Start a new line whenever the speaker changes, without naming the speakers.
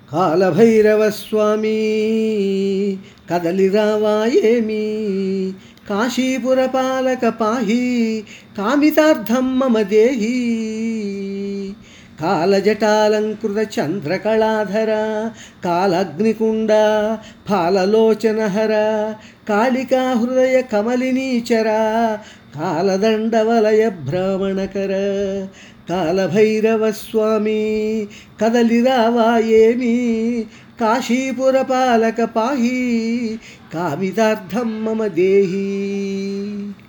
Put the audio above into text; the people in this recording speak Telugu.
కాలభైరవ స్వామి కదలిరావా ఏమి కాశీపుర పాలక పాహి కామితార్థం మమ దేహి కాలజటాలంకృత చంద్రకళాధర కాలగ్నికుండ ఫాలలోచనహర కాళికా హృదయ కమలినీచర కాలదండవలయ భ్రమణకర కాలభైరవ స్వామి కదలిరావా ఏమి కాశీపుర పాలక పాహి కామితార్థం మమ దేహి